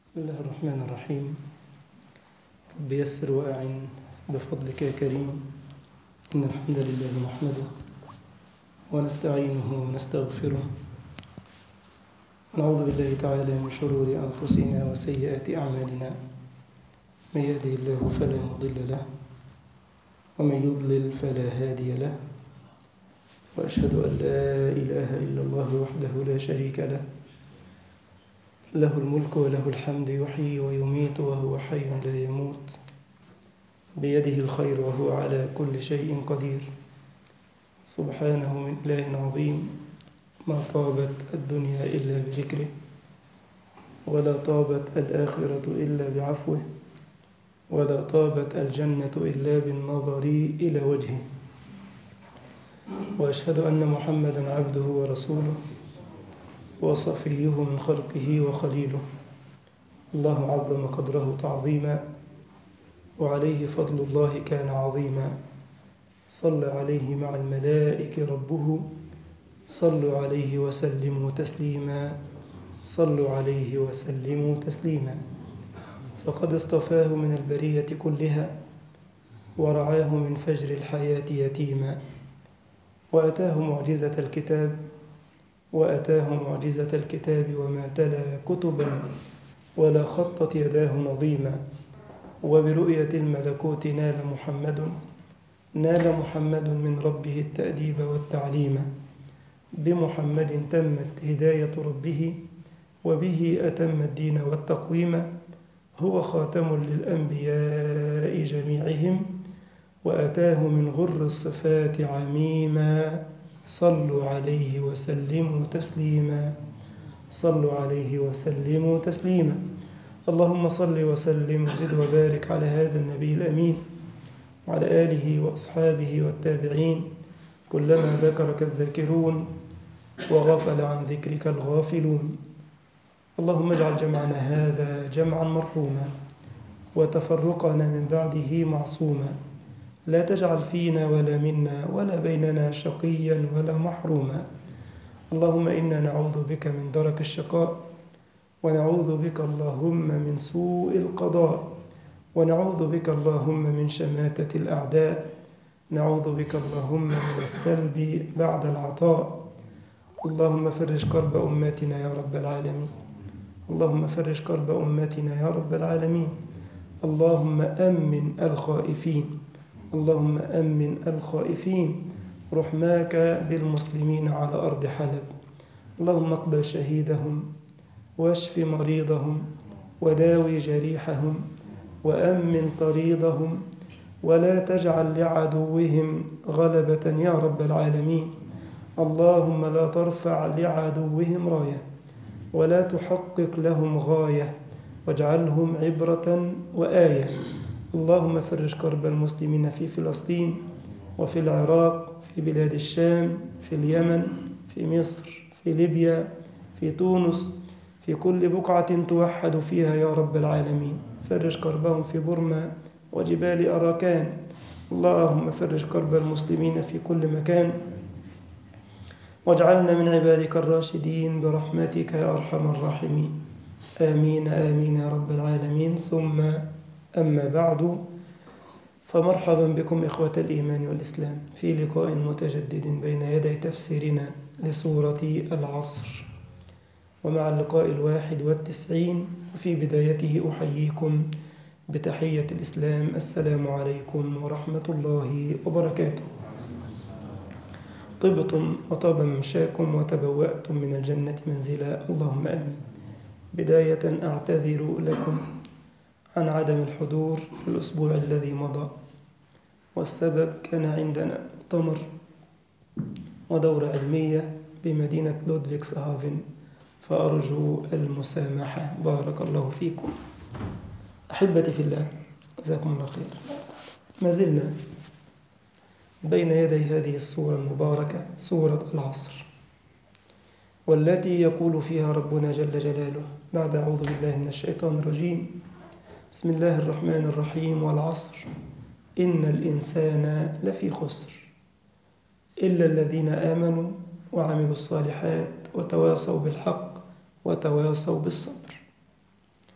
بسم الله الرحمن الرحيم رب يسر وأعن بفضلك يا كريم إن الحمد لله نحمده ونستعينه ونستغفره ونعوذ بالله تعالى من شرور أنفسنا وسيئات أعمالنا من يهده الله فلا مضل له ومن يضلل فلا هادي له وأشهد أن لا إله إلا الله وحده لا شريك له له الملك وله الحمد يحيي ويميت وهو حي لا يموت بيده الخير وهو على كل شيء قدير سبحانه من إله عظيم ما طابت الدنيا إلا بذكره ولا طابت الآخرة إلا بعفوه ولا طابت الجنة إلا بالنظر إلى وجهه وأشهد أن محمدا عبده ورسوله وصفيه من خلقه وخليله الله عظم قدره تعظيما وعليه فضل الله كان عظيما صلى عليه مع الملائك ربه صلوا عليه وسلموا تسليما صلوا عليه وسلموا تسليما فقد اصطفاه من البرية كلها ورعاه من فجر الحياة يتيما وأتاه معجزة الكتاب وأتاه معجزة الكتاب وما تلا كتبا ولا خطت يداه نظيما وبرؤية الملكوت نال محمد نال محمد من ربه التأديب والتعليم بمحمد تمت هداية ربه وبه أتم الدين والتقويم هو خاتم للأنبياء جميعهم وأتاه من غر الصفات عميما صلوا عليه وسلموا تسليما صلوا عليه وسلموا تسليما اللهم صل وسلم وزد وبارك على هذا النبي الأمين وعلى آله وأصحابه والتابعين كلما ذكرك الذاكرون وغفل عن ذكرك الغافلون اللهم اجعل جمعنا هذا جمعا مرحوما وتفرقنا من بعده معصوما لا تجعل فينا ولا منا ولا بيننا شقيا ولا محروما اللهم إنا نعوذ بك من درك الشقاء ونعوذ بك اللهم من سوء القضاء ونعوذ بك اللهم من شماتة الأعداء نعوذ بك اللهم من السلب بعد العطاء اللهم فرج كرب أمتنا يا رب العالمين اللهم فرج كرب أمتنا يا رب العالمين اللهم أمن الخائفين اللهم أمن الخائفين رحماك بالمسلمين على أرض حلب اللهم اقبل شهيدهم واشف مريضهم وداوي جريحهم وأمن طريضهم ولا تجعل لعدوهم غلبة يا رب العالمين اللهم لا ترفع لعدوهم راية ولا تحقق لهم غاية واجعلهم عبرة وآية اللهم فرج كرب المسلمين في فلسطين وفي العراق في بلاد الشام في اليمن في مصر في ليبيا في تونس في كل بقعة توحد فيها يا رب العالمين فرج كربهم في برما وجبال أراكان اللهم فرج كرب المسلمين في كل مكان واجعلنا من عبادك الراشدين برحمتك يا أرحم الراحمين آمين آمين يا رب العالمين ثم أما بعد فمرحبا بكم إخوة الإيمان والإسلام في لقاء متجدد بين يدي تفسيرنا لسورة العصر ومع اللقاء الواحد والتسعين وفي بدايته أحييكم بتحية الإسلام السلام عليكم ورحمة الله وبركاته طبتم وطاب ممشاكم وتبوأتم من الجنة منزلا اللهم آمين بداية أعتذر لكم عن عدم الحضور في الأسبوع الذي مضى والسبب كان عندنا مؤتمر ودورة علمية بمدينة لودفيكس هافن فأرجو المسامحة بارك الله فيكم أحبتي في الله جزاكم الله خير ما زلنا بين يدي هذه السورة المباركة سورة العصر والتي يقول فيها ربنا جل جلاله بعد أعوذ بالله من الشيطان الرجيم بسم الله الرحمن الرحيم والعصر إن الإنسان لفي خسر إلا الذين آمنوا وعملوا الصالحات وتواصوا بالحق وتواصوا بالصبر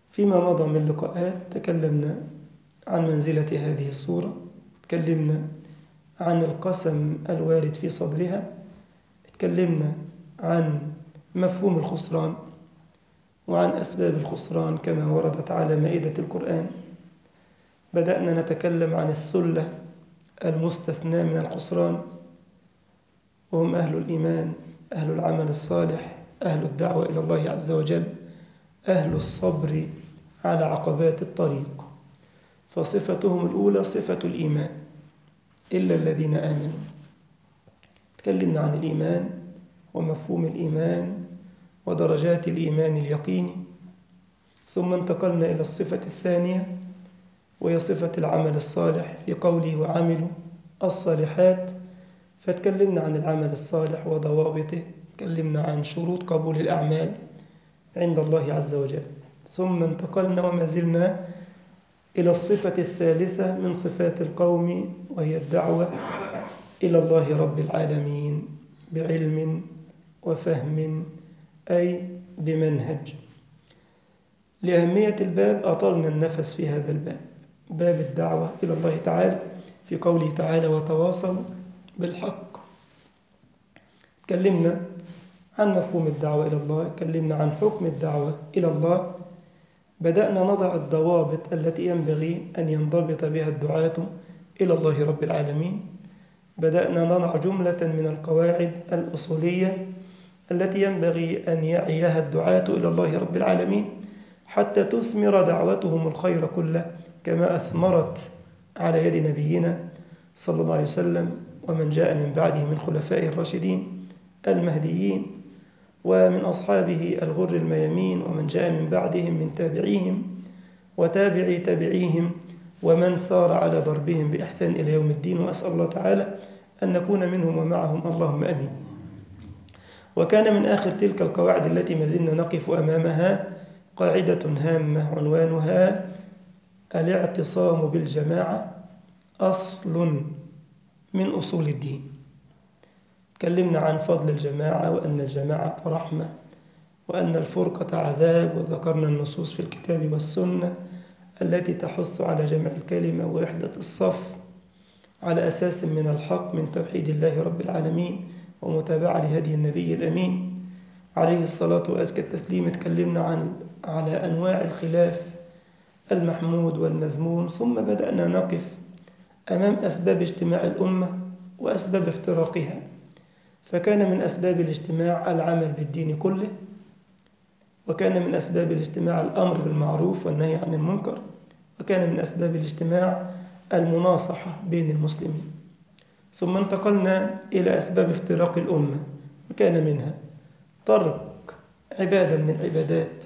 فيما مضى من لقاءات تكلمنا عن منزلة هذه الصورة تكلمنا عن القسم الوارد في صدرها تكلمنا عن مفهوم الخسران وعن أسباب الخسران كما وردت على مائدة القرآن بدأنا نتكلم عن الثلة المستثنى من الخسران وهم أهل الإيمان أهل العمل الصالح أهل الدعوة إلى الله عز وجل أهل الصبر على عقبات الطريق فصفتهم الأولى صفة الإيمان إلا الذين آمنوا تكلمنا عن الإيمان ومفهوم الإيمان ودرجات الإيمان اليقيني ثم انتقلنا إلى الصفة الثانية وهي صفة العمل الصالح في قوله وعملوا الصالحات فتكلمنا عن العمل الصالح وضوابطه تكلمنا عن شروط قبول الأعمال عند الله عز وجل ثم انتقلنا وما زلنا إلى الصفة الثالثة من صفات القوم وهي الدعوة إلى الله رب العالمين بعلم وفهم أي بمنهج لأهمية الباب أطلنا النفس في هذا الباب باب الدعوة إلى الله تعالى في قوله تعالى وتواصلوا بالحق تكلمنا عن مفهوم الدعوة إلى الله تكلمنا عن حكم الدعوة إلى الله بدأنا نضع الضوابط التي ينبغي أن ينضبط بها الدعاة إلى الله رب العالمين بدأنا نضع جملة من القواعد الأصولية التي ينبغي أن يعيها الدعاة إلى الله رب العالمين حتى تثمر دعوتهم الخير كله كما أثمرت على يد نبينا صلى الله عليه وسلم ومن جاء من بعده من خلفاء الراشدين المهديين ومن أصحابه الغر الميامين ومن جاء من بعدهم من تابعيهم وتابعي تابعيهم ومن سار على ضربهم بإحسان إلى يوم الدين وأسأل الله تعالى أن نكون منهم ومعهم اللهم أمين وكان من آخر تلك القواعد التي ما زلنا نقف أمامها قاعدة هامة عنوانها الاعتصام بالجماعة أصل من أصول الدين تكلمنا عن فضل الجماعة وأن الجماعة رحمة وأن الفرقة عذاب وذكرنا النصوص في الكتاب والسنة التي تحث على جمع الكلمة ووحدة الصف على أساس من الحق من توحيد الله رب العالمين ومتابعة لهدي النبي الأمين عليه الصلاة وأزكى التسليم تكلمنا عن على أنواع الخلاف المحمود والمذموم ثم بدأنا نقف أمام أسباب اجتماع الأمة وأسباب افتراقها فكان من أسباب الاجتماع العمل بالدين كله وكان من أسباب الاجتماع الأمر بالمعروف والنهي عن المنكر وكان من أسباب الاجتماع المناصحة بين المسلمين ثم انتقلنا إلى أسباب افتراق الأمة وكان منها ترك عبادة من العبادات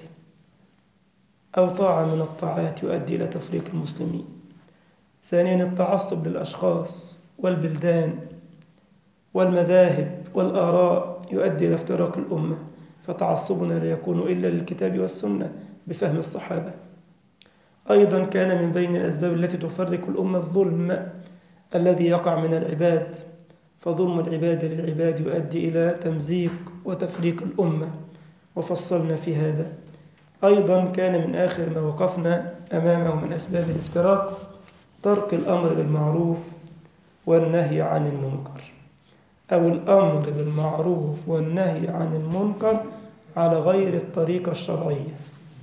أو طاعة من الطاعات يؤدي إلى تفريق المسلمين ثانيا التعصب للأشخاص والبلدان والمذاهب والآراء يؤدي إلى افتراق الأمة فتعصبنا لا يكون إلا للكتاب والسنة بفهم الصحابة أيضا كان من بين الأسباب التي تفرق الأمة الظلم الذي يقع من العباد فظلم العباد للعباد يؤدي إلى تمزيق وتفريق الأمة وفصلنا في هذا أيضا كان من آخر ما وقفنا أمامه من أسباب الافتراق ترك الأمر بالمعروف والنهي عن المنكر أو الأمر بالمعروف والنهي عن المنكر على غير الطريقة الشرعية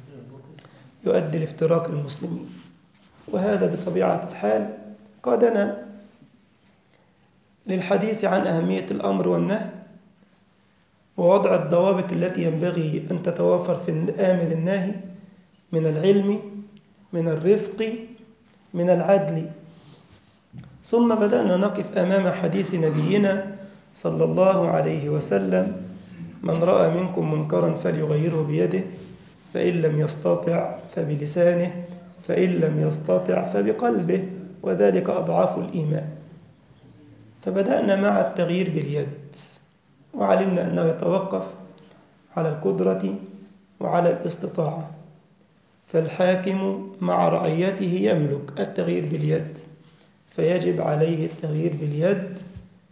يؤدي لافتراق المسلمين وهذا بطبيعة الحال قادنا للحديث عن أهمية الأمر والنهي ووضع الضوابط التي ينبغي أن تتوافر في الآمر الناهي من العلم من الرفق من العدل ثم بدأنا نقف أمام حديث نبينا صلى الله عليه وسلم من رأى منكم منكرا فليغيره بيده فإن لم يستطع فبلسانه فإن لم يستطع فبقلبه وذلك أضعاف الإيمان فبدأنا مع التغيير باليد وعلمنا أنه يتوقف على القدرة وعلى الاستطاعة فالحاكم مع رعيته يملك التغيير باليد فيجب عليه التغيير باليد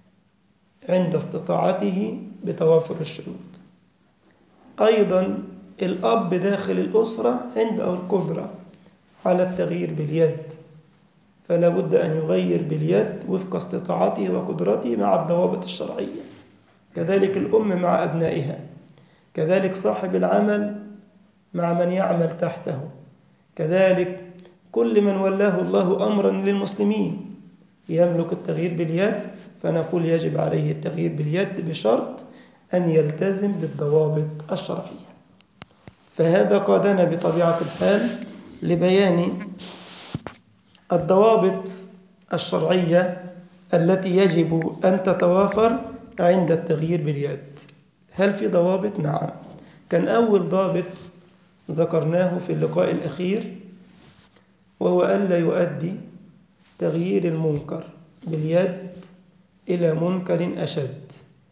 عند استطاعته بتوافر الشروط أيضا الأب داخل الأسرة عنده القدرة على التغيير باليد فلا بد أن يغير باليد وفق استطاعته وقدرته مع الضوابط الشرعية كذلك الأم مع أبنائها كذلك صاحب العمل مع من يعمل تحته كذلك كل من ولاه الله أمرا للمسلمين يملك التغيير باليد فنقول يجب عليه التغيير باليد بشرط أن يلتزم بالضوابط الشرعية فهذا قادنا بطبيعة الحال لبيان الضوابط الشرعية التي يجب أن تتوافر عند التغيير باليد هل في ضوابط؟ نعم كان أول ضابط ذكرناه في اللقاء الأخير وهو ألا يؤدي تغيير المنكر باليد إلى منكر أشد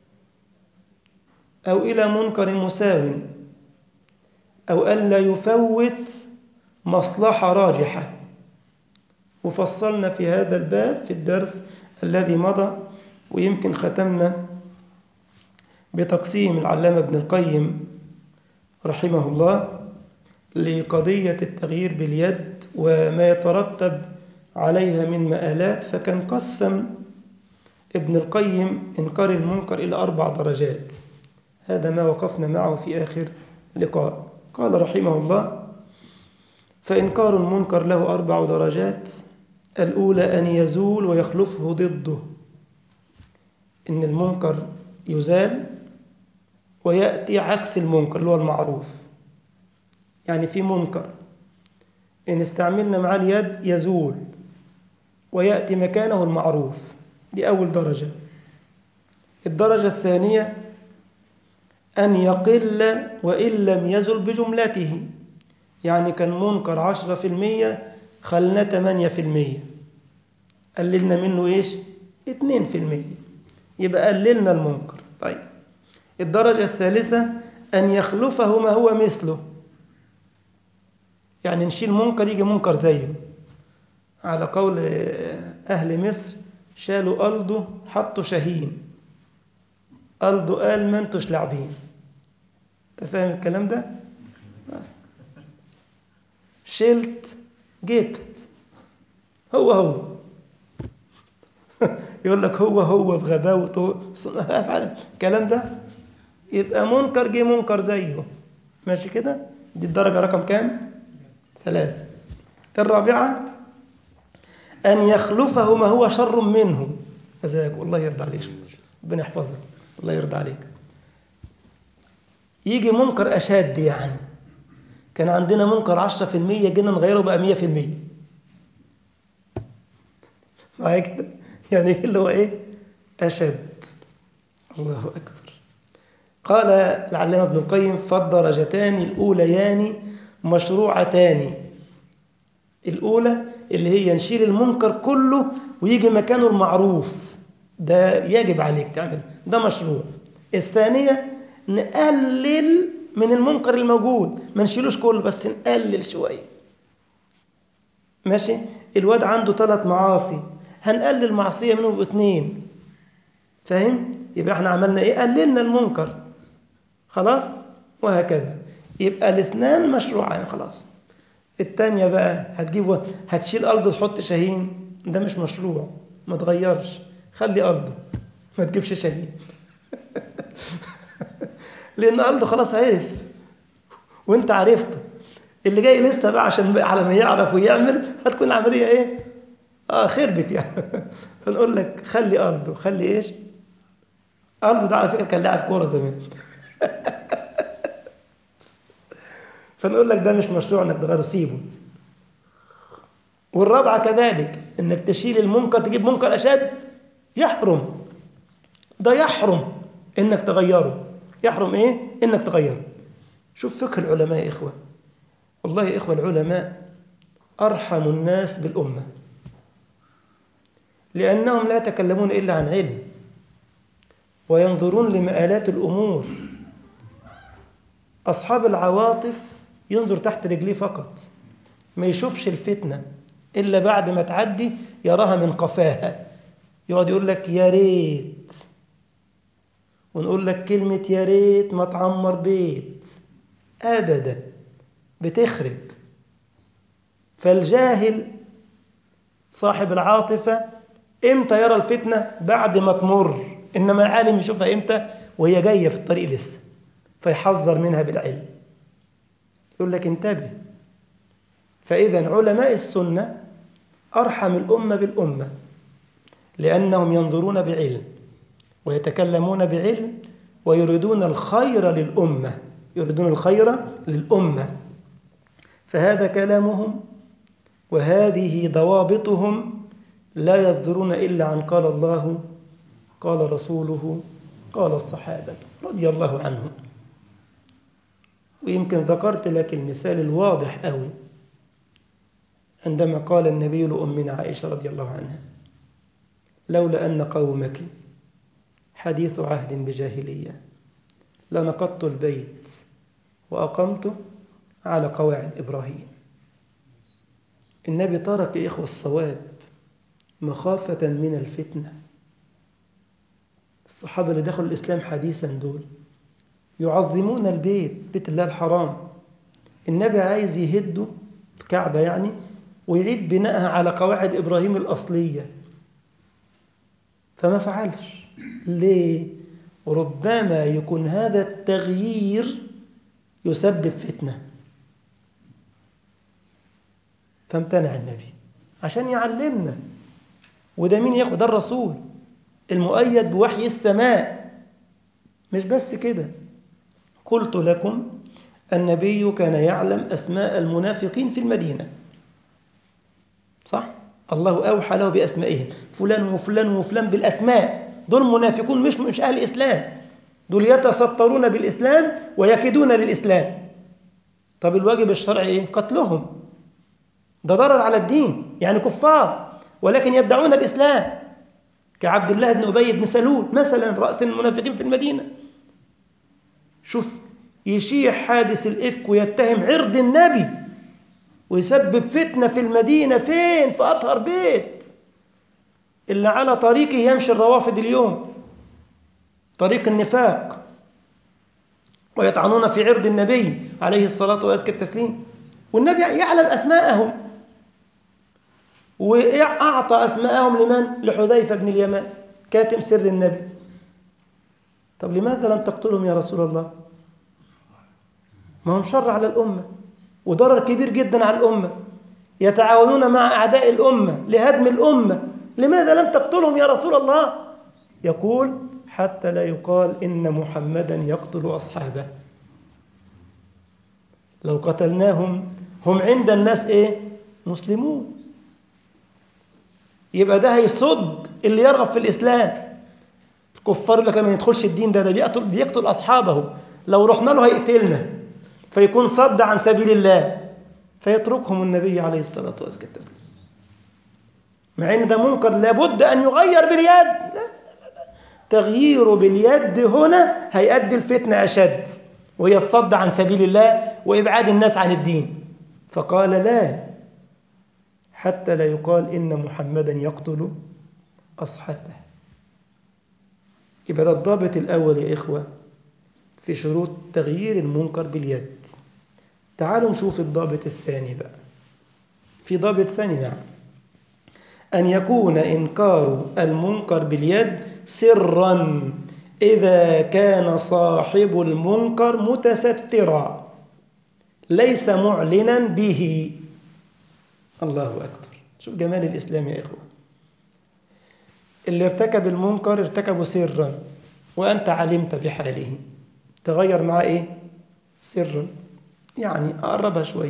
أو إلى منكر مساو أو ألا يفوت مصلحة راجحة وفصلنا في هذا الباب في الدرس الذي مضى ويمكن ختمنا بتقسيم العلامة ابن القيم رحمه الله لقضية التغيير باليد وما يترتب عليها من مآلات فكان قسم ابن القيم إنكار المنكر إلى أربع درجات هذا ما وقفنا معه في آخر لقاء قال رحمه الله فإنكار المنكر له أربع درجات الأولى أن يزول ويخلفه ضده إن المنكر يزال ويأتي عكس المنكر اللي هو المعروف يعني في منكر إن استعملنا معاه اليد يزول ويأتي مكانه المعروف دي أول درجة الدرجة الثانية أن يقل وإن لم يزل بجملته يعني كان منكر عشرة في المية خلنا تمانية في المية قللنا منه إيش اتنين في المية يبقى قللنا المنكر طيب الدرجة الثالثة أن يخلفه ما هو مثله يعني نشيل منكر يجي منكر زيه على قول أهل مصر شالوا ألدو حطوا شاهين ألدو قال ما انتوش لاعبين انت فاهم الكلام ده شلت جبت هو هو يقول لك هو هو بغباوته الكلام ده يبقى منكر جه منكر زيه ماشي كده دي الدرجة رقم كام ثلاثة الرابعة أن يخلفه ما هو شر منه جزاك الله يرضى عليك ربنا يحفظك الله يرضى عليك يجي منكر أشد يعني كان عندنا منكر عشرة في المية جينا نغيره بقى مية في المية معايا كده يعني ايه اللي هو ايه أشد الله أكبر قال العلامة ابن القيم فالدرجتان الأوليان مشروعتان الأولى اللي هي نشيل المنكر كله ويجي مكانه المعروف ده يجب عليك تعمل ده مشروع الثانية نقلل من المنكر الموجود ما نشيلوش كله بس نقلل شوية ماشي الواد عنده ثلاث معاصي هنقلل معصية منهم باثنين فاهم يبقى احنا عملنا ايه قللنا المنكر خلاص وهكذا يبقى الاثنان مشروعان خلاص التانية بقى هتجيب هتشيل أرض تحط شاهين ده مش مشروع ما تغيرش خلي أرضه ما تجيبش شاهين لأن أرضه خلاص عرف وانت عرفته اللي جاي لسه بقى عشان على ما يعرف ويعمل هتكون العملية ايه اه خربت يعني فنقول لك خلي أرضه خلي ايش أرضه ده على فكرة كان لاعب كورة زمان فنقول لك ده مش مشروع انك تغيره سيبه والرابعة كذلك انك تشيل المنكر تجيب منكر اشد يحرم ده يحرم انك تغيره يحرم ايه انك تغيره شوف فقه العلماء يا اخوة والله يا اخوة العلماء ارحم الناس بالامة لانهم لا يتكلمون الا عن علم وينظرون لمآلات الامور اصحاب العواطف ينظر تحت رجليه فقط ما يشوفش الفتنة إلا بعد ما تعدي يراها من قفاها يقعد يقول لك يا ريت ونقول لك كلمة يا ريت ما تعمر بيت أبدا بتخرب فالجاهل صاحب العاطفة إمتى يرى الفتنة بعد ما تمر إنما العالم يشوفها إمتى وهي جاية في الطريق لسه فيحذر منها بالعلم يقول لك انتبه فإذا علماء السنة أرحم الأمة بالأمة لأنهم ينظرون بعلم ويتكلمون بعلم ويريدون الخير للأمة يريدون الخير للأمة فهذا كلامهم وهذه ضوابطهم لا يصدرون إلا عن قال الله قال رسوله قال الصحابة رضي الله عنهم ويمكن ذكرت لك المثال الواضح أوي عندما قال النبي لأمنا عائشة رضي الله عنها لولا أن قومك حديث عهد بجاهلية لنقضت البيت وأقمت على قواعد إبراهيم النبي ترك يا إخوة الصواب مخافة من الفتنة الصحابة اللي دخلوا الإسلام حديثا دول يعظمون البيت بيت الله الحرام النبي عايز يهده في كعبة يعني ويعيد بنائها على قواعد إبراهيم الأصلية فما فعلش ليه؟ ربما يكون هذا التغيير يسبب فتنة فامتنع النبي عشان يعلمنا وده مين ياخد ده الرسول المؤيد بوحي السماء مش بس كده قلت لكم النبي كان يعلم أسماء المنافقين في المدينة صح؟ الله أوحى له بأسمائهم فلان وفلان وفلان بالأسماء دول منافقون مش مش أهل الإسلام دول يتسترون بالإسلام ويكيدون للإسلام طب الواجب الشرعي إيه؟ قتلهم ده ضرر على الدين يعني كفار ولكن يدعون الإسلام كعبد الله بن أبي بن سلول مثلا رأس المنافقين في المدينة شوف يشيع حادث الإفك ويتهم عرض النبي ويسبب فتنة في المدينة فين في أطهر بيت اللي على طريقه يمشي الروافد اليوم طريق النفاق ويطعنون في عرض النبي عليه الصلاة وأزكى التسليم والنبي يعلم أسماءهم وأعطى أسماءهم لمن؟ لحذيفة بن اليمان كاتم سر النبي طب لماذا لم تقتلهم يا رسول الله؟ ما هم شر على الأمة وضرر كبير جدا على الأمة يتعاونون مع أعداء الأمة لهدم الأمة لماذا لم تقتلهم يا رسول الله؟ يقول حتى لا يقال إن محمدا يقتل أصحابه لو قتلناهم هم عند الناس إيه؟ مسلمون يبقى ده هيصد اللي يرغب في الإسلام الكفار لك ما يدخلش الدين ده ده بيقتل, بيقتل أصحابه لو رحنا له هيقتلنا فيكون صد عن سبيل الله فيتركهم النبي عليه الصلاة والسلام مع ان ده منكر لابد ان يغير باليد لا لا لا لا. تغييره باليد هنا هيؤدي الفتنة أشد وهي الصد عن سبيل الله وإبعاد الناس عن الدين فقال لا حتى لا يقال إن محمدا يقتل أصحابه يبقى ده الضابط الأول يا إخوة في شروط تغيير المنكر باليد تعالوا نشوف الضابط الثاني بقى في ضابط ثاني نعم أن يكون إنكار المنكر باليد سرا إذا كان صاحب المنكر متسترا ليس معلنا به الله أكبر شوف جمال الإسلام يا إخوة اللي ارتكب المنكر ارتكبه سرا وأنت علمت بحاله تغير معاه إيه؟ سرا يعني أقربها شوي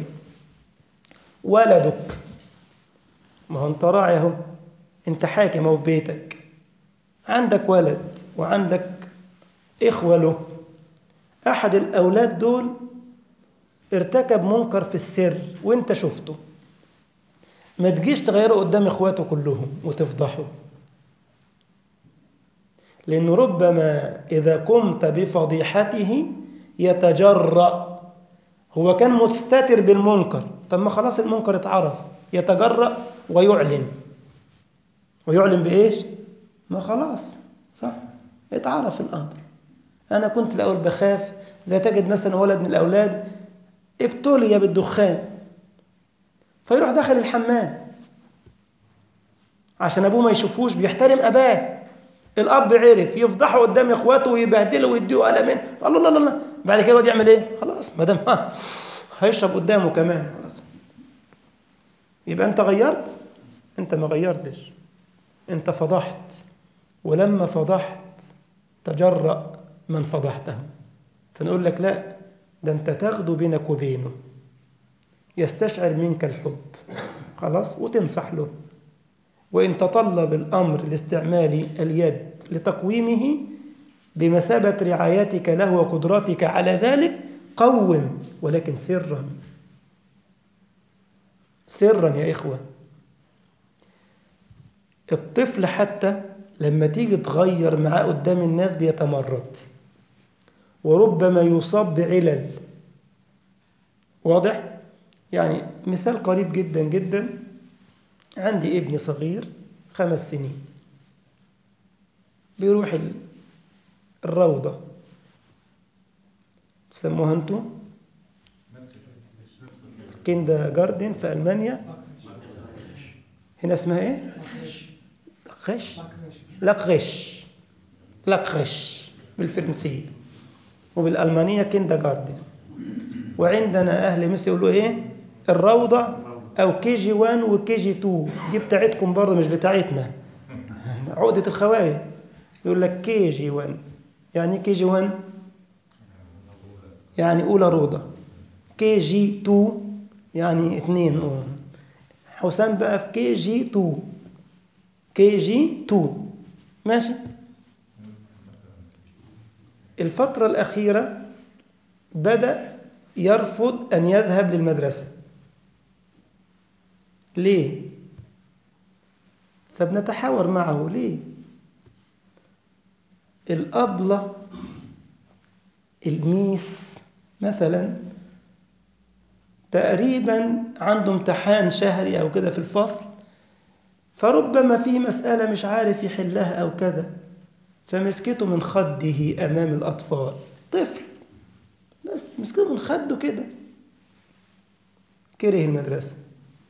ولدك ما هو انت راعي اهو انت حاكم اهو في بيتك عندك ولد وعندك إخوة له أحد الأولاد دول ارتكب منكر في السر وانت شفته ما تجيش تغيره قدام إخواته كلهم وتفضحه لأنه ربما إذا قمت بفضيحته يتجرأ هو كان مستتر بالمنكر طب ما خلاص المنكر اتعرف يتجرأ ويعلن ويعلن بإيش؟ ما خلاص صح اتعرف الأمر أنا كنت الأول بخاف زي تجد مثلا ولد من الأولاد ابتلي بالدخان فيروح داخل الحمام عشان ابوه ما يشوفوش بيحترم اباه الاب عرف يفضحه قدام اخواته ويبهدله ويديه قلمين الله الله الله بعد كده الواد يعمل ايه خلاص ما دام هيشرب قدامه كمان خلاص يبقى انت غيرت انت ما غيرتش انت فضحت ولما فضحت تجرأ من فضحته فنقول لك لا ده انت تاخده بينك وبينه يستشعر منك الحب خلاص وتنصح له وإن تطلب الأمر لاستعمال اليد لتقويمه بمثابة رعايتك له وقدرتك على ذلك قوم ولكن سرا سرا يا إخوة الطفل حتى لما تيجي تغير معاه قدام الناس بيتمرد وربما يصاب بعلل واضح؟ يعني مثال قريب جدا جدا عندي ابن صغير خمس سنين بيروح الروضة تسموها انتوا كيندا جاردن في ألمانيا هنا اسمها ايه؟ لقغش لقغش لقغش بالفرنسية وبالألمانية كيندا جاردن وعندنا أهل مصر يقولوا إيه الروضة أو كي جي 1 وكي جي 2 دي بتاعتكم برضه مش بتاعتنا عقدة الخوايا يقول لك كي جي 1 يعني كي جي 1 يعني أولى روضة كي جي 2 يعني اثنين أوه. حسام بقى في كي جي 2 كي جي 2 ماشي الفترة الأخيرة بدأ يرفض أن يذهب للمدرسة ليه؟ فبنتحاور معه ليه؟ الأبلة الميس مثلا تقريبا عنده امتحان شهري أو كده في الفصل فربما في مسألة مش عارف يحلها أو كذا فمسكته من خده أمام الأطفال طفل بس مسكته من خده كده كره المدرسة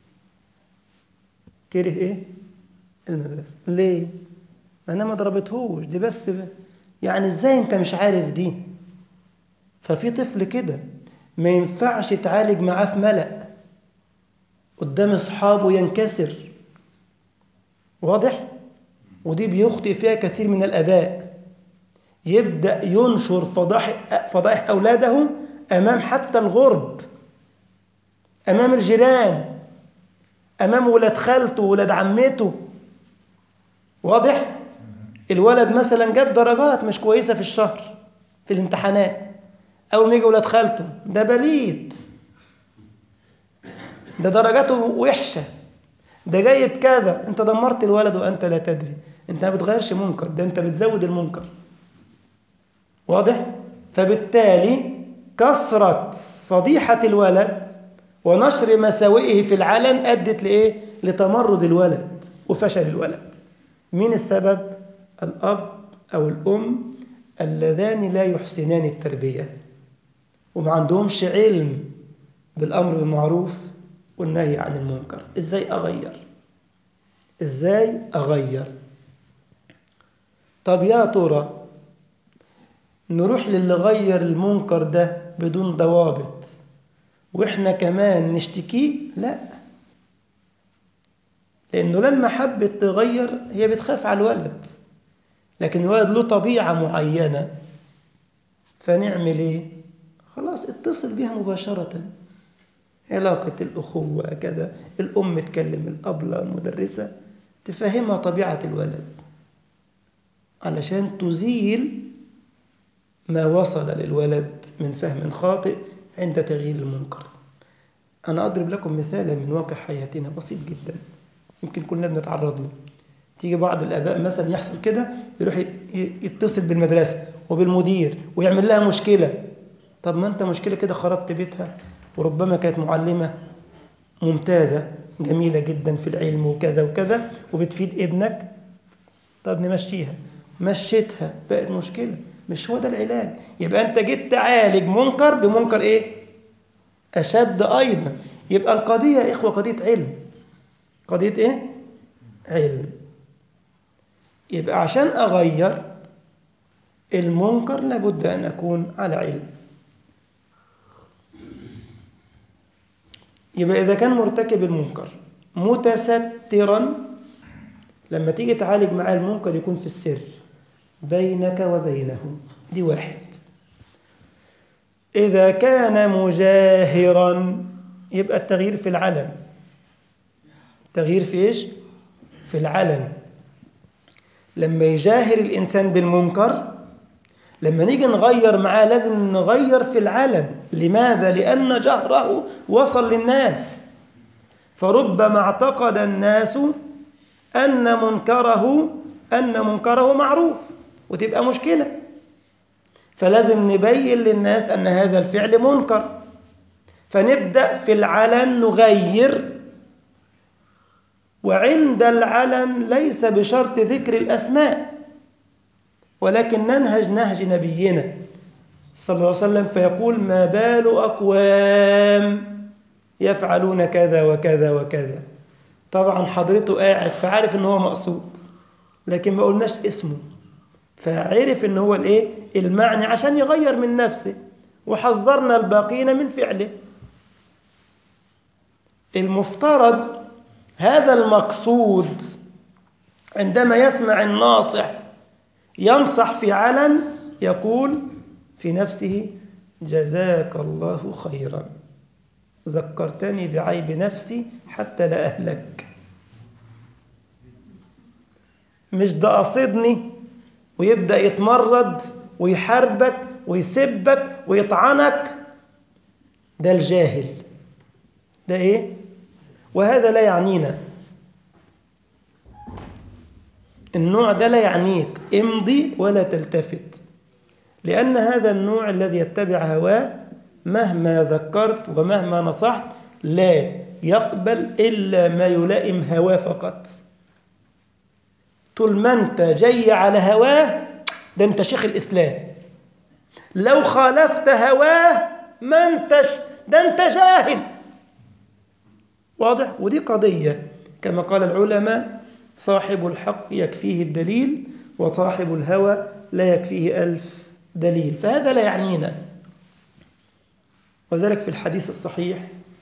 كره إيه؟ المدرسة ليه؟ أنا ما ضربتهوش دي بس يعني إزاي أنت مش عارف دي ففي طفل كده ما ينفعش تعالج معاه في ملأ قدام أصحابه ينكسر واضح؟ ودي بيخطئ فيها كثير من الآباء يبدأ ينشر فضائح فضائح أولاده أمام حتى الغرب أمام الجيران أمام ولاد خالته ولاد عمته واضح؟ الولد مثلا جاب درجات مش كويسة في الشهر في الامتحانات أول ما يجي ولاد خالته ده بليد ده درجاته وحشة ده جايب كذا انت دمرت الولد وانت لا تدري انت ما بتغيرش منكر ده انت بتزود المنكر واضح فبالتالي كثرة فضيحة الولد ونشر مساوئه في العلن أدت لإيه؟ لتمرد الولد وفشل الولد مين السبب؟ الأب أو الأم اللذان لا يحسنان التربية وما عندهمش علم بالأمر بالمعروف والنهي عن المنكر إزاي أغير؟ إزاي أغير؟ طب يا ترى نروح للي غير المنكر ده بدون ضوابط واحنا كمان نشتكيه لا لانه لما حبت تغير هي بتخاف على الولد لكن الولد له طبيعه معينه فنعمل ايه خلاص اتصل بها مباشره علاقه الاخوه كذا الام تكلم الابله المدرسه تفهمها طبيعه الولد علشان تزيل ما وصل للولد من فهم خاطئ عند تغيير المنكر أنا أضرب لكم مثالا من واقع حياتنا بسيط جدا يمكن كلنا بنتعرض له تيجي بعض الآباء مثلا يحصل كده يروح يتصل بالمدرسة وبالمدير ويعمل لها مشكلة طب ما أنت مشكلة كده خربت بيتها وربما كانت معلمة ممتازة جميلة جدا في العلم وكذا وكذا وبتفيد ابنك طب نمشيها مشيتها بقت مشكلة مش هو ده العلاج يبقى أنت جيت تعالج منكر بمنكر إيه أشد أيضا يبقى القضية يا إخوة قضية علم قضية إيه؟ علم يبقى عشان أغير المنكر لابد أن أكون على علم يبقى إذا كان مرتكب المنكر متسترا لما تيجي تعالج معاه المنكر يكون في السر بينك وبينه دي واحد إذا كان مجاهرا يبقى التغيير في العلن التغيير في إيش؟ في العلن لما يجاهر الإنسان بالمنكر لما نيجي نغير معاه لازم نغير في العلن لماذا؟ لأن جهره وصل للناس فربما اعتقد الناس أن منكره أن منكره معروف وتبقى مشكلة فلازم نبين للناس أن هذا الفعل منكر فنبدأ في العلن نغير وعند العلن ليس بشرط ذكر الأسماء ولكن ننهج نهج نبينا صلى الله عليه وسلم فيقول ما بال أقوام يفعلون كذا وكذا وكذا طبعا حضرته قاعد فعارف ان هو مقصود لكن ما قلناش اسمه فعرف ان هو الايه المعني عشان يغير من نفسه وحذرنا الباقين من فعله المفترض هذا المقصود عندما يسمع الناصح ينصح في علن يقول في نفسه جزاك الله خيرا ذكرتني بعيب نفسي حتى لا أهلك مش ده قصدني ويبدأ يتمرد ويحاربك ويسبك ويطعنك ده الجاهل ده ايه وهذا لا يعنينا النوع ده لا يعنيك امضي ولا تلتفت لأن هذا النوع الذي يتبع هواه مهما ذكرت ومهما نصحت لا يقبل إلا ما يلائم هواه فقط طول ما أنت جاي على هواه ده أنت شيخ الإسلام لو خالفت هواه ما أنتش ده أنت جاهل واضح ودي قضية كما قال العلماء صاحب الحق يكفيه الدليل وصاحب الهوى لا يكفيه ألف دليل فهذا لا يعنينا وذلك في الحديث الصحيح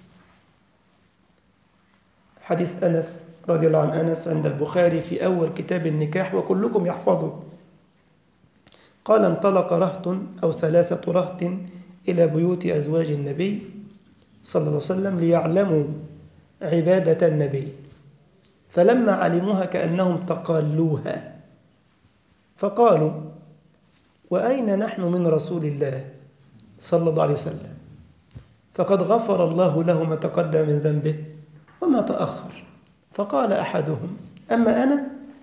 حديث أنس رضي الله عن أنس عند البخاري في أول كتاب النكاح وكلكم يحفظه قال انطلق رهط أو ثلاثة رهط إلى بيوت أزواج النبي صلى الله عليه وسلم ليعلموا عبادة النبي فلما علموها كأنهم تقالوها فقالوا وأين نحن من رسول الله صلى الله عليه وسلم فقد غفر الله له ما تقدم من ذنبه وما تأخر فقال أحدهم أما أنا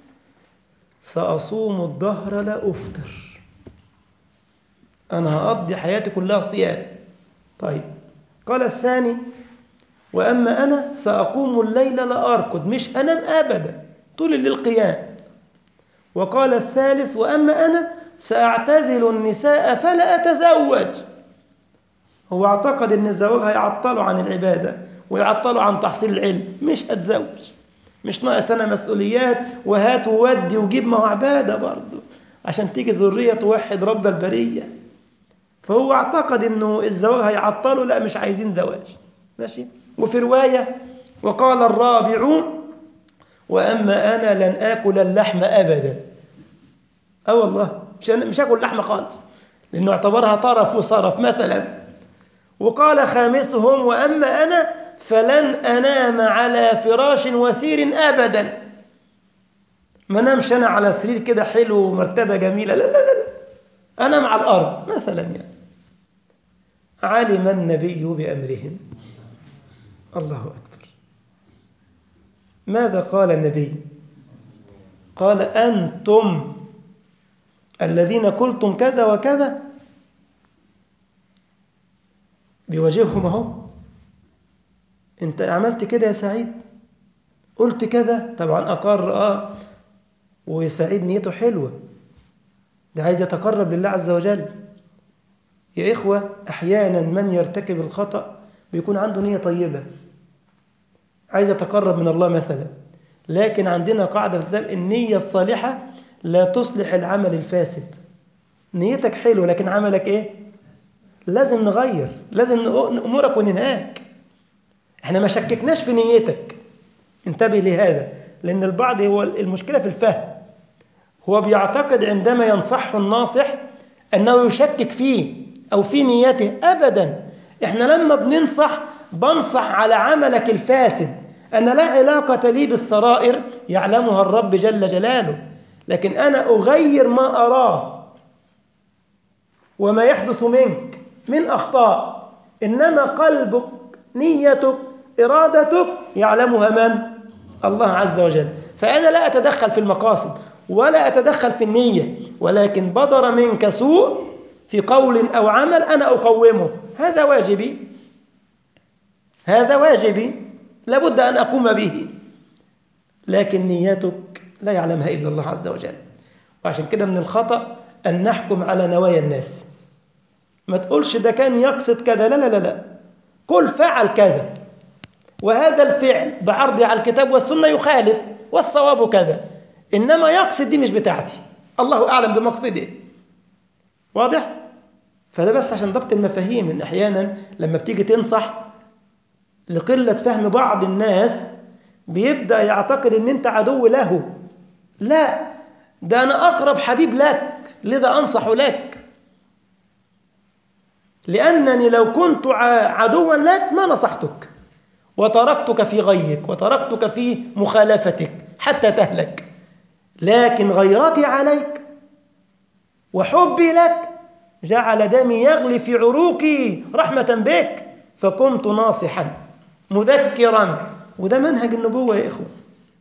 سأصوم الدهر لا أفطر أنا هقضي حياتي كلها صيام طيب قال الثاني وأما أنا سأقوم الليل لا أركض مش أنام أبدا طول الليل قيام وقال الثالث وأما أنا سأعتزل النساء فلا أتزوج هو اعتقد أن الزواج هيعطله عن العبادة ويعطله عن تحصيل العلم مش أتزوج مش ناقص أنا مسؤوليات وهات وودي وجيب ما هو عبادة برضه عشان تيجي ذرية توحد رب البرية فهو اعتقد أنه الزواج هيعطله لا مش عايزين زواج ماشي وفي رواية وقال الرابع وأما أنا لن آكل اللحم أبدا أه والله مش مش آكل لحمة خالص لأنه اعتبرها طرف وصرف مثلا وقال خامسهم وأما أنا فلن أنام على فراش وثير أبدا ما نامش أنا على سرير كده حلو ومرتبة جميلة لا لا لا, لا. أنام على الأرض مثلا يعني علم النبي بأمرهم الله أكبر ماذا قال النبي قال أنتم الذين قلتم كذا وكذا بيواجههم اهو انت عملت كده يا سعيد قلت كذا طبعا أقر آه وسعيد نيته حلوة ده عايز يتقرب لله عز وجل يا إخوة أحيانا من يرتكب الخطأ بيكون عنده نية طيبة عايز يتقرب من الله مثلا لكن عندنا قاعدة في الإسلام النية الصالحة لا تصلح العمل الفاسد نيتك حلوة لكن عملك إيه؟ لازم نغير لازم نأمرك وننهاك احنا ما شككناش في نيتك انتبه لهذا لأن البعض هو المشكلة في الفهم هو بيعتقد عندما ينصحه الناصح أنه يشكك فيه أو في نيته أبدا إحنا لما بننصح بنصح على عملك الفاسد أنا لا علاقة لي بالسرائر يعلمها الرب جل جلاله لكن أنا أغير ما أراه وما يحدث منك من أخطاء إنما قلبك نيتك إرادتك يعلمها من؟ الله عز وجل فأنا لا أتدخل في المقاصد ولا أتدخل في النية ولكن بدر منك سوء في قول أو عمل أنا أقومه هذا واجبي هذا واجبي لابد أن أقوم به لكن نيتك لا يعلمها إلا الله عز وجل وعشان كده من الخطأ أن نحكم على نوايا الناس ما تقولش ده كان يقصد كذا لا لا لا لا قل فعل كذا وهذا الفعل بعرض على الكتاب والسنة يخالف والصواب كذا إنما يقصد دي مش بتاعتي الله أعلم بمقصده واضح؟ فده بس عشان ضبط المفاهيم إن أحيانا لما بتيجي تنصح لقلة فهم بعض الناس بيبدأ يعتقد إن أنت عدو له لا ده أنا أقرب حبيب لك لذا أنصح لك لأنني لو كنت عدوا لك ما نصحتك وتركتك في غيك وتركتك في مخالفتك حتى تهلك لكن غيرتي عليك وحبي لك جعل دمي يغلي في عروقي رحمة بك فكنت ناصحا مذكرا وده منهج النبوة يا إخوة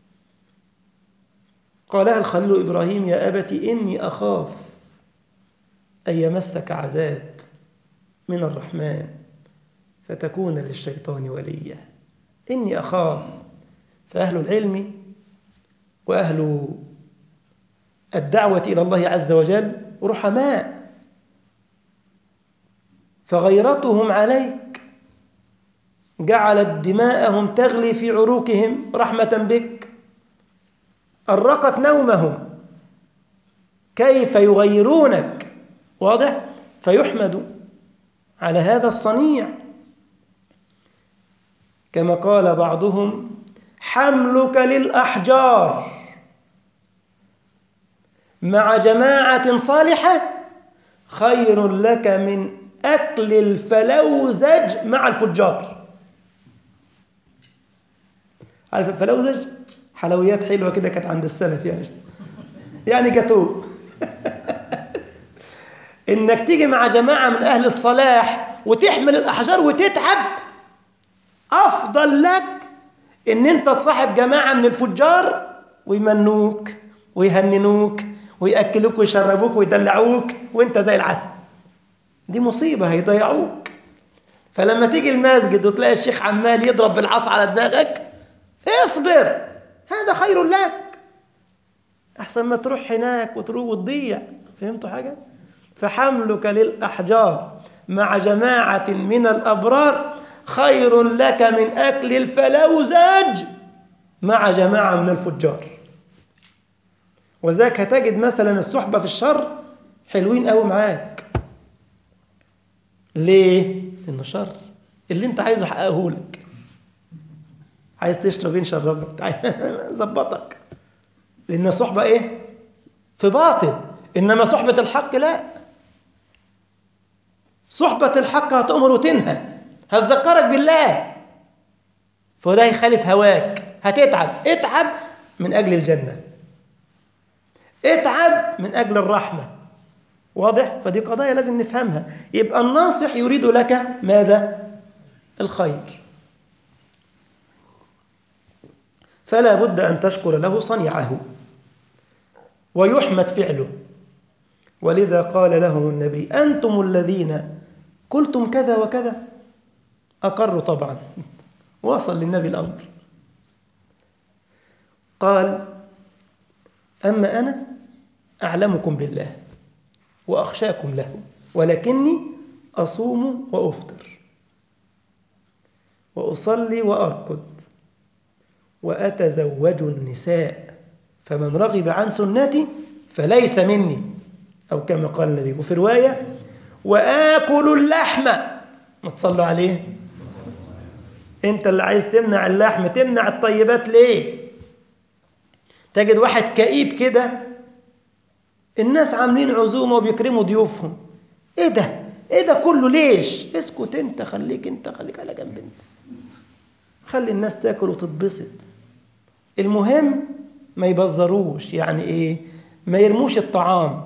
قالها الخليل إبراهيم يا أبت إني أخاف أن يمسك عذاب من الرحمن فتكون للشيطان وليا إني أخاف فأهل العلم وأهل الدعوة إلى الله عز وجل رحماء فغيرتهم عليك جعلت دماءهم تغلي في عروقهم رحمة بك أرقت نومهم كيف يغيرونك واضح فيحمد على هذا الصنيع كما قال بعضهم حملك للأحجار مع جماعة صالحة خير لك من أكل الفلوزج مع الفجار عارف الفلوزج حلويات حلوة كده كانت عند السلف يعني يعني جاتوه إنك تيجي مع جماعة من أهل الصلاح وتحمل الأحجار وتتعب أفضل لك إن أنت تصاحب جماعة من الفجار ويمنوك ويهننوك ويأكلوك ويشربوك ويدلعوك وانت زي العسل دي مصيبة هيضيعوك فلما تيجي المسجد وتلاقي الشيخ عمال يضرب بالعصا على دماغك اصبر هذا خير لك أحسن ما تروح هناك وتروح وتضيع فهمتوا حاجة؟ فحملك للأحجار مع جماعة من الأبرار خير لك من أكل الفلوزج مع جماعة من الفجار وذاك هتجد مثلا الصحبة في الشر حلوين قوي معاك ليه؟ إنه شر اللي أنت عايزه حققه لك عايز تشرب يشربك ظبطك لأن الصحبة إيه؟ في باطل إنما صحبة الحق لا صحبة الحق هتأمر وتنهى هتذكرك بالله فده يخالف هواك هتتعب اتعب من أجل الجنة اتعب من أجل الرحمة واضح؟ فدي قضايا لازم نفهمها يبقى الناصح يريد لك ماذا؟ الخير فلا بد أن تشكر له صنيعه ويحمد فعله ولذا قال لهم النبي أنتم الذين قلتم كذا وكذا أقروا طبعا وصل للنبي الأمر قال أما أنا أعلمكم بالله وأخشاكم له ولكني أصوم وأفطر وأصلي وأركض وأتزوج النساء فمن رغب عن سنتي فليس مني أو كما قال النبي وفي رواية وآكل اللحم ما تصلوا عليه انت اللي عايز تمنع اللحم تمنع الطيبات ليه تجد واحد كئيب كده الناس عاملين عزومة وبيكرموا ضيوفهم ايه ده ايه ده كله ليش اسكت انت خليك انت خليك على جنب انت خلي الناس تاكل وتتبسط المهم ما يبذروش يعني ايه ما يرموش الطعام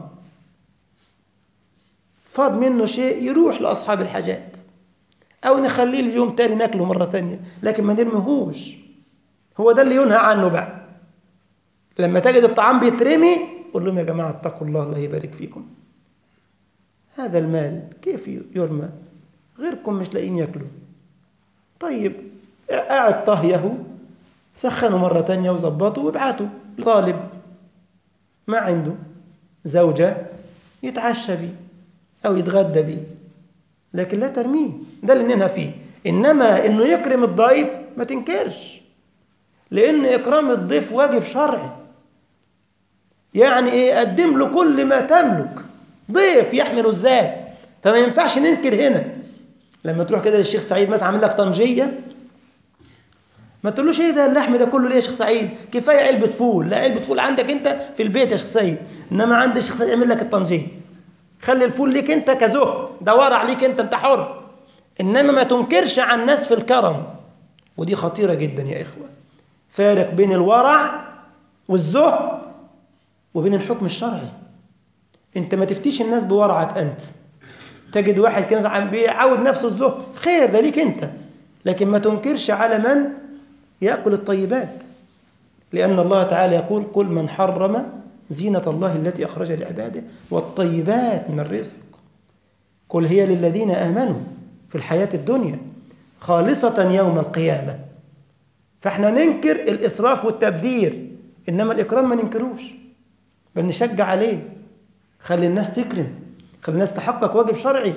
فاض منه شيء يروح لأصحاب الحاجات أو نخليه اليوم تاني ناكله مرة ثانية لكن ما نرميهوش هو ده اللي ينهى عنه بقى لما تجد الطعام بيترمي قول لهم يا جماعة اتقوا الله الله يبارك فيكم هذا المال كيف يرمى غيركم مش لاقيين ياكلوا طيب قاعد طهيه سخنوا مرة تانية وظبطوا وابعتوا لطالب ما عنده زوجة يتعشى بيه أو يتغدى بيه لكن لا ترميه ده اللي ننهى فيه إنما إنه يكرم الضيف ما تنكرش لأن إكرام الضيف واجب شرعي يعني إيه قدم له كل ما تملك ضيف يحمل الذات فما ينفعش ننكر هنا لما تروح كده للشيخ سعيد مثلا عامل لك طنجيه ما تقولوش ايه ده اللحم ده كله ليه يا شيخ سعيد كفايه علبه فول لا علبه فول عندك انت في البيت يا شيخ سعيد انما عند الشيخ سعيد يعمل لك الطنجيه خلي الفول ليك انت كزهد ده ورع ليك انت انت حر انما ما تنكرش على الناس في الكرم ودي خطيره جدا يا اخوه فارق بين الورع والزهد وبين الحكم الشرعي انت ما تفتيش الناس بورعك انت تجد واحد كده بيعود نفسه الزهد خير ده ليك انت لكن ما تنكرش على من يأكل الطيبات لأن الله تعالى يقول كل من حرم زينة الله التي أخرج لعباده والطيبات من الرزق قل هي للذين آمنوا في الحياة الدنيا خالصة يوم القيامة فاحنا ننكر الإسراف والتبذير إنما الإكرام ما ننكروش بل نشجع عليه خلي الناس تكرم خلي الناس تحقق واجب شرعي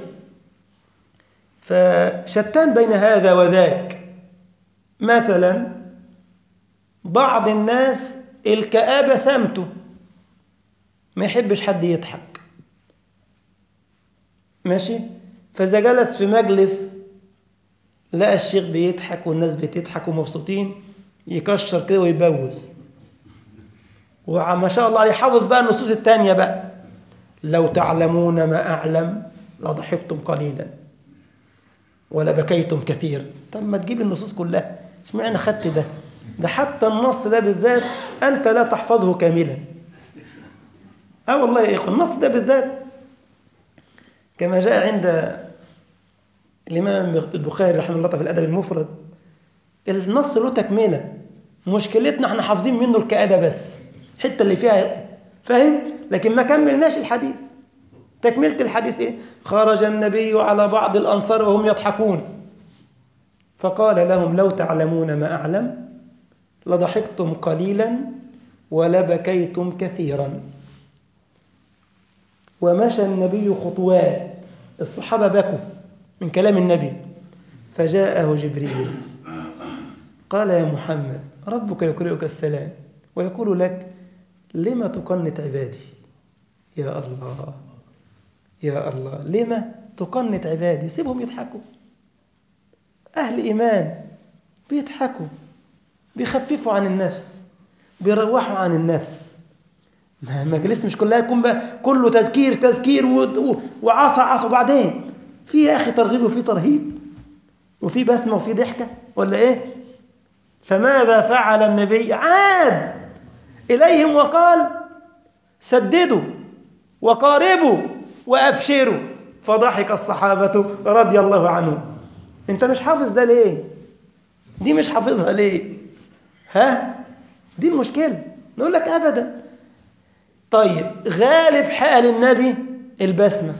فشتان بين هذا وذاك مثلا بعض الناس الكآبة سمته ما يحبش حد يضحك ماشي فإذا جلس في مجلس لقى الشيخ بيضحك والناس بتضحك ومبسوطين يكشر كده ويبوز وما شاء الله يحافظ بقى النصوص التانية بقى لو تعلمون ما أعلم لضحكتم قليلا ولا بكيتم كثيرا طب ما تجيب النصوص كلها اشمعنى خدت ده ده حتى النص ده بالذات أنت لا تحفظه كاملا اه والله يا إخوة النص ده بالذات كما جاء عند الإمام البخاري رحمه الله في الأدب المفرد النص له تكملة مشكلتنا احنا حافظين منه الكآبة بس الحتة اللي فيها فاهم لكن ما كملناش الحديث تكملة الحديث ايه خرج النبي على بعض الأنصار وهم يضحكون فقال لهم لو تعلمون ما أعلم لضحكتم قليلا ولبكيتم كثيرا ومشى النبي خطوات الصحابة بكوا من كلام النبي فجاءه جبريل قال يا محمد ربك يقرئك السلام ويقول لك لما تقنط عبادي يا الله يا الله لما تقنط عبادي سيبهم يضحكوا أهل إيمان بيضحكوا بيخففوا عن النفس بيروحوا عن النفس ما مجلس مش كلها يكون بقى كله تذكير تذكير وعصا عصا وبعدين في يا أخي ترغيب وفي ترهيب وفي بسمة وفي ضحكة ولا إيه فماذا فعل النبي عاد إليهم وقال سددوا وقاربوا وأبشروا فضحك الصحابة رضي الله عنهم انت مش حافظ ده ليه دي مش حافظها ليه ها دي المشكلة نقول لك أبدا طيب غالب حال النبي البسمة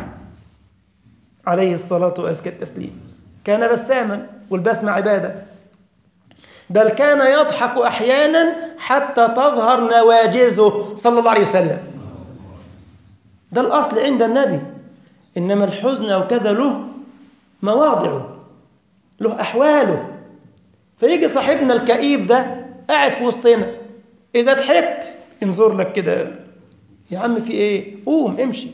عليه الصلاة وأزكى التسليم كان بساما والبسمة عبادة بل كان يضحك أحيانا حتى تظهر نواجزه صلى الله عليه وسلم ده الأصل عند النبي إنما الحزن أو كذا له مواضعه له أحواله فيجي صاحبنا الكئيب ده قاعد في وسطنا إذا ضحكت انظر لك كده يا عم في إيه قوم امشي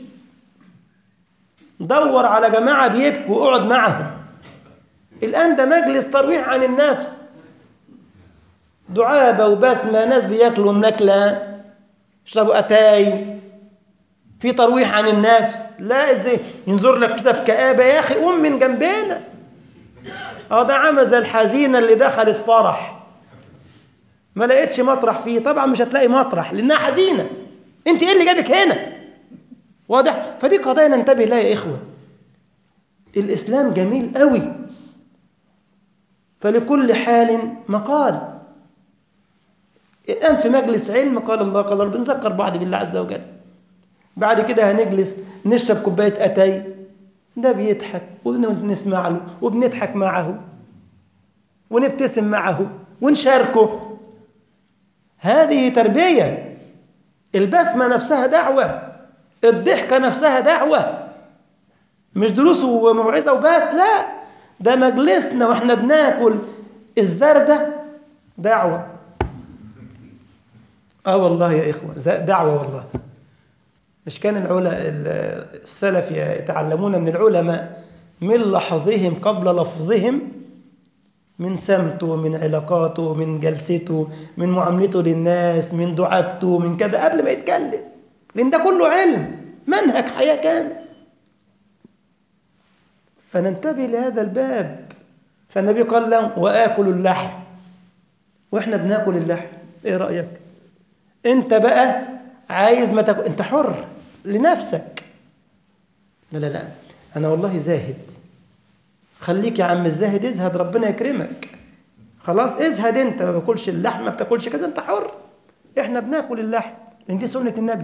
دور على جماعة بيبكوا واقعد معهم الآن ده مجلس ترويح عن النفس دعابة وبسمة ناس بياكلوا مناكلة يشربوا أتاي في ترويح عن النفس لا ازاي ينظر لك كده في كآبة يا أخي قوم من جنبنا اه ده عامل زي الحزينة اللي دخلت فرح ما لقيتش مطرح فيه طبعا مش هتلاقي مطرح لأنها حزينة انت ايه اللي جابك هنا واضح فدي قضايا ننتبه لها يا إخوة الإسلام جميل قوي فلكل حال مقال الآن في مجلس علم قال الله قال رب نذكر بعض بالله عز وجل بعد كده هنجلس نشرب كوباية أتاي ده بيضحك ونسمع له وبنضحك معه ونبتسم معه ونشاركه هذه تربية البسمة نفسها دعوة الضحكة نفسها دعوة مش دروس وموعظة وبس لا ده مجلسنا واحنا بناكل الزردة دعوة اه والله يا إخوة دعوة والله مش كان العلا السلف يتعلمون من العلماء من لحظهم قبل لفظهم من سمته من علاقاته من جلسته من معاملته للناس من دعابته من كذا قبل ما يتكلم لأن ده كله علم منهج حياة كامل فننتبه لهذا الباب فالنبي قال لهم وآكل اللحم وإحنا بناكل اللحم إيه رأيك أنت بقى عايز ما تاكل أنت حر لنفسك لا لا لا أنا والله زاهد خليك يا عم الزاهد ازهد ربنا يكرمك خلاص ازهد انت ما باكلش اللحم ما بتاكلش كذا انت حر احنا بناكل اللحم لان دي سنه النبي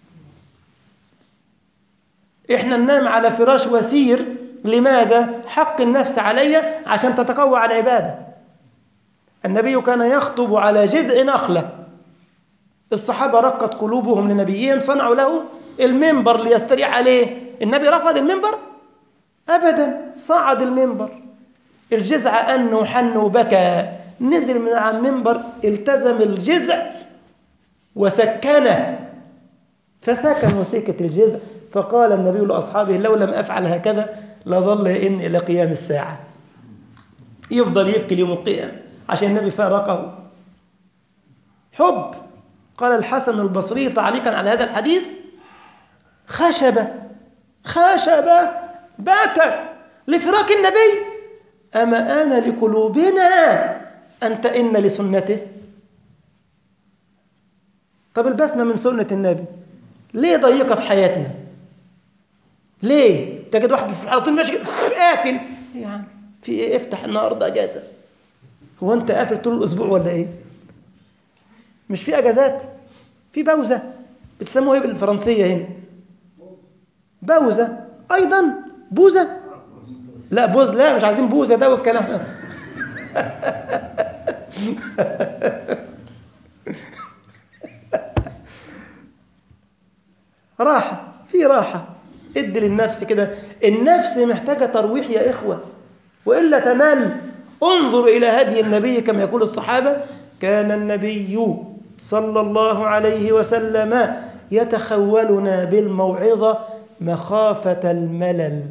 احنا ننام على فراش وسير لماذا حق النفس علي عشان تتقوى على العباده النبي كان يخطب على جذع نخله الصحابه رقت قلوبهم لنبيهم صنعوا له المنبر ليستريح عليه النبي رفض المنبر أبدا صعد المنبر الجزع أن وحن وبكى نزل من على المنبر التزم الجزع وسكنه فسكن وسكت الجذع فقال النبي لأصحابه لو لم أفعل هكذا لظل يئن إلى قيام الساعة يفضل يبكي ليوم القيامة عشان النبي فارقه حب قال الحسن البصري تعليقا على هذا الحديث خشبة خشبة بكى لفراق النبي أما آن لقلوبنا أن تئن لسنته طب البسمة من سنة النبي ليه ضيقة في حياتنا ليه تجد واحد على طول ماشي قافل يا عم في ايه افتح النهارده اجازه هو انت قافل طول الاسبوع ولا ايه مش في اجازات في بوزه بتسموها ايه بالفرنسيه هنا بوزه ايضا بوزه لا بوز لا مش عايزين بوزه ده والكلام ده راحه في راحه ادي للنفس كده النفس محتاجه ترويح يا اخوه والا تمل انظر الى هدي النبي كما يقول الصحابه كان النبي صلى الله عليه وسلم يتخولنا بالموعظه مخافه الملل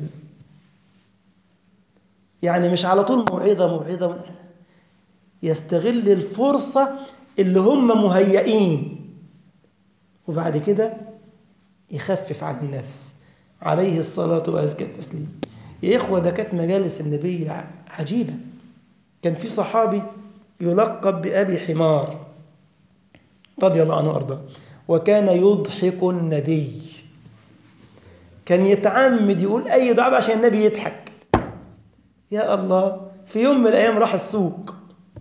يعني مش على طول موعظه موعظه يستغل الفرصه اللي هم مهيئين وبعد كده يخفف عن النفس عليه الصلاة وأزكى التسليم يا إخوة ده كانت مجالس النبي عجيبة كان في صحابي يلقب بأبي حمار رضي الله عنه وأرضاه وكان يضحك النبي كان يتعمد يقول أي دعاء عشان النبي يضحك يا الله في يوم من الأيام راح السوق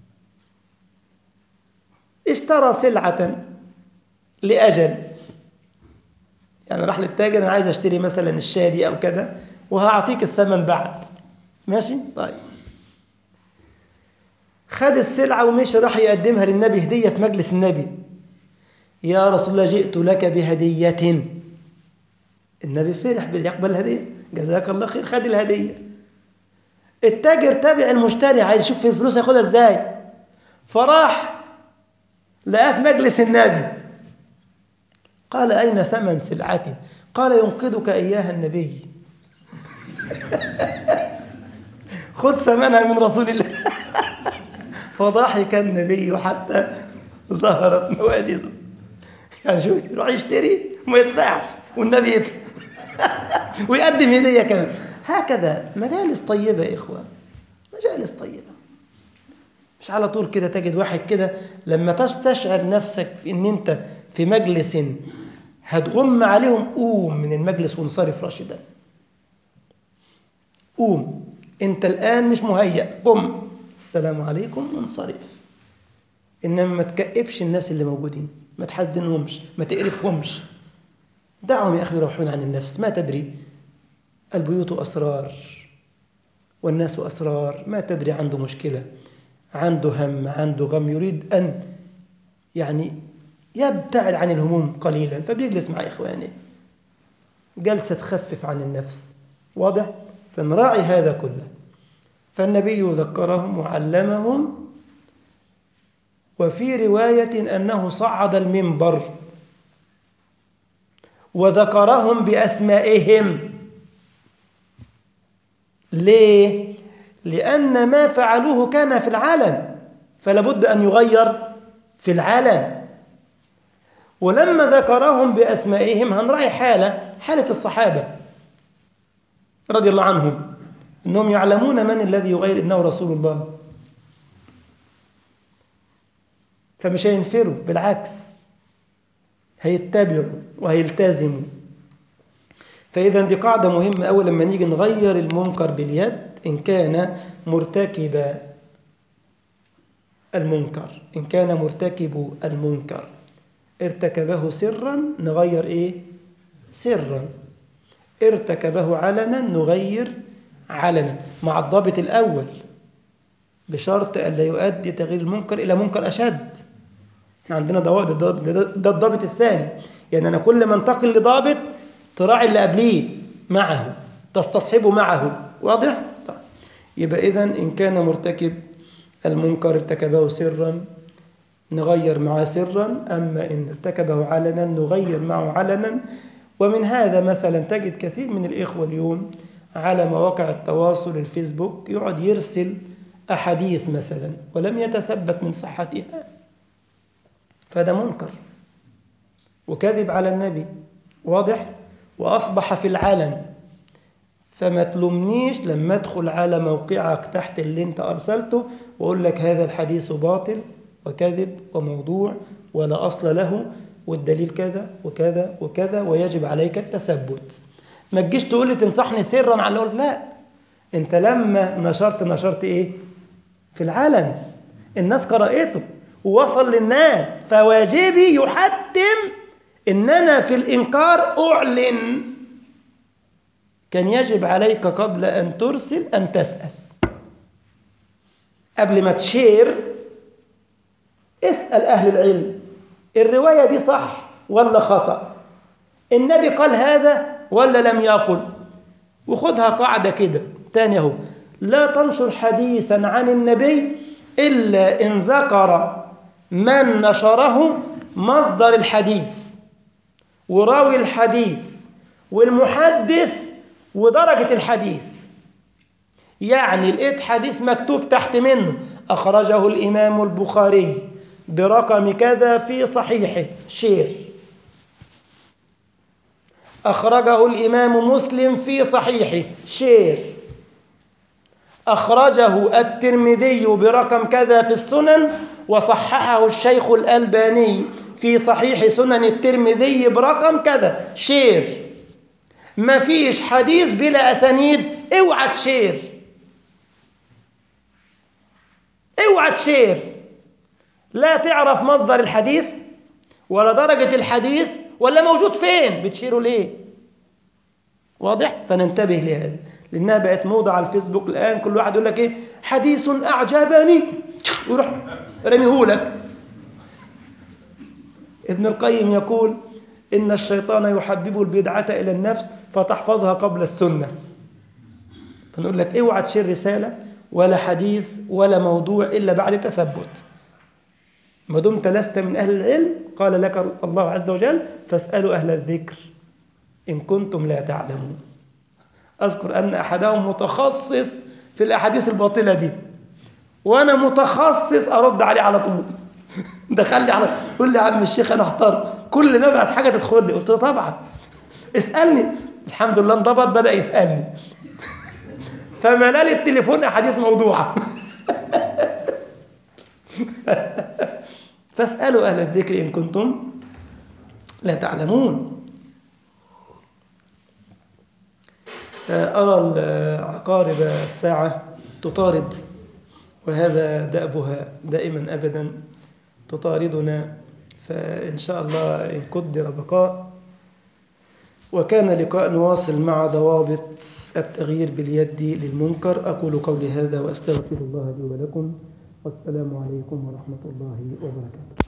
اشترى سلعة لأجل يعني راح للتاجر انا عايز اشتري مثلا الشادي او كذا وهعطيك الثمن بعد ماشي طيب خد السلعه ومشي راح يقدمها للنبي هديه في مجلس النبي يا رسول الله جئت لك بهديه النبي فرح يقبل الهديه جزاك الله خير خد الهديه التاجر تابع المشتري عايز يشوف الفلوس هياخدها ازاي فراح لقاه في مجلس النبي قال أين ثمن سلعتي قال ينقذك إياها النبي خذ ثمنها من رسول الله فضحك النبي حتى ظهرت مواجده يعني شو يروح يشتري وما يدفعش والنبي يدفع ويقدم هديه كمان هكذا مجالس طيبه يا اخوان مجالس طيبه مش على طول كده تجد واحد كده لما تستشعر نفسك في ان انت في مجلس هتغم عليهم قوم من المجلس وانصرف راشدا قوم انت الان مش مهيأ قم السلام عليكم وانصرف انما ما تكئبش الناس اللي موجودين ما تحزنهمش ما تقرفهمش دعهم يا اخي يروحون عن النفس ما تدري البيوت اسرار والناس اسرار ما تدري عنده مشكله عنده هم عنده غم يريد ان يعني يبتعد عن الهموم قليلا فبيجلس مع اخوانه جلسه تخفف عن النفس واضح فنراعي هذا كله فالنبي ذكرهم وعلمهم وفي رواية أنه صعد المنبر وذكرهم بأسمائهم ليه؟ لأن ما فعلوه كان في العالم فلابد أن يغير في العالم ولما ذكرهم بأسمائهم هنراعي حالة حالة الصحابة رضي الله عنهم أنهم يعلمون من الذي يغير إنه رسول الله فمش هينفروا بالعكس هيتبعوا وهيلتزموا فإذا دي قاعدة مهمة أول لما نيجي نغير المنكر باليد إن كان مرتكب المنكر إن كان مرتكب المنكر ارتكبه سرا نغير إيه؟ سرا ارتكبه علنا نغير علنا مع الضابط الأول بشرط ألا يؤدي تغيير المنكر إلى منكر أشد احنا عندنا ضوابط ده الضابط الثاني يعني أنا كل ما انتقل لضابط تراعي اللي قبليه معه تستصحبه معه واضح؟ طيب. يبقى إذا إن كان مرتكب المنكر ارتكبه سرا نغير معه سرا أما إن ارتكبه علنا نغير معه علنا ومن هذا مثلا تجد كثير من الإخوة اليوم على مواقع التواصل الفيسبوك يقعد يرسل أحاديث مثلا ولم يتثبت من صحتها فهذا منكر وكذب على النبي واضح وأصبح في العلن فما تلومنيش لما أدخل على موقعك تحت اللي أنت أرسلته وأقول لك هذا الحديث باطل وكذب وموضوع ولا أصل له والدليل كذا وكذا وكذا ويجب عليك التثبت ما تجيش تقول لي تنصحني سرا على الأول لا أنت لما نشرت نشرت إيه في العلن الناس قرأته ووصل للناس فواجبي يحتم إن أنا في الإنكار أعلن كان يجب عليك قبل أن ترسل أن تسأل قبل ما تشير اسأل أهل العلم الرواية دي صح ولا خطأ النبي قال هذا ولا لم يقل وخدها قاعدة كده تاني اهو لا تنشر حديثا عن النبي إلا إن ذكر من نشره مصدر الحديث وراوي الحديث والمحدث ودرجة الحديث يعني لقيت حديث مكتوب تحت منه أخرجه الإمام البخاري برقم كذا في صحيحه شير أخرجه الإمام مسلم في صحيحه شير أخرجه الترمذي برقم كذا في السنن وصححه الشيخ الألباني في صحيح سنن الترمذي برقم كذا شير ما فيش حديث بلا أسانيد اوعى تشير اوعى تشير لا تعرف مصدر الحديث ولا درجة الحديث ولا موجود فين بتشيره ليه واضح فننتبه لهذا لأنها بقت موضة على الفيسبوك الآن كل واحد يقول لك إيه حديث أعجبني ويروح رميهولك ابن القيم يقول إن الشيطان يحبب البدعة إلى النفس فتحفظها قبل السنة فنقول لك اوعى تشير رسالة ولا حديث ولا موضوع إلا بعد تثبت ما دمت لست من أهل العلم قال لك الله عز وجل فاسألوا أهل الذكر إن كنتم لا تعلمون أذكر أن أحدهم متخصص في الأحاديث الباطلة دي وأنا متخصص أرد عليه على طول دخل لي على قول لي يا عم الشيخ أنا احترت كل ما بعد حاجة تدخل لي قلت له طبعا اسألني الحمد لله انضبط بدأ يسألني فملا لي التليفون أحاديث موضوعة فاسألوا أهل الذكر إن كنتم لا تعلمون أرى عقارب الساعة تطارد وهذا دأبها دائما أبدا تطاردنا فإن شاء الله إن قدر بقاء وكان لقاء نواصل مع ضوابط التغيير باليد للمنكر أقول قولي هذا وأستغفر الله لي ولكم والسلام عليكم ورحمة الله وبركاته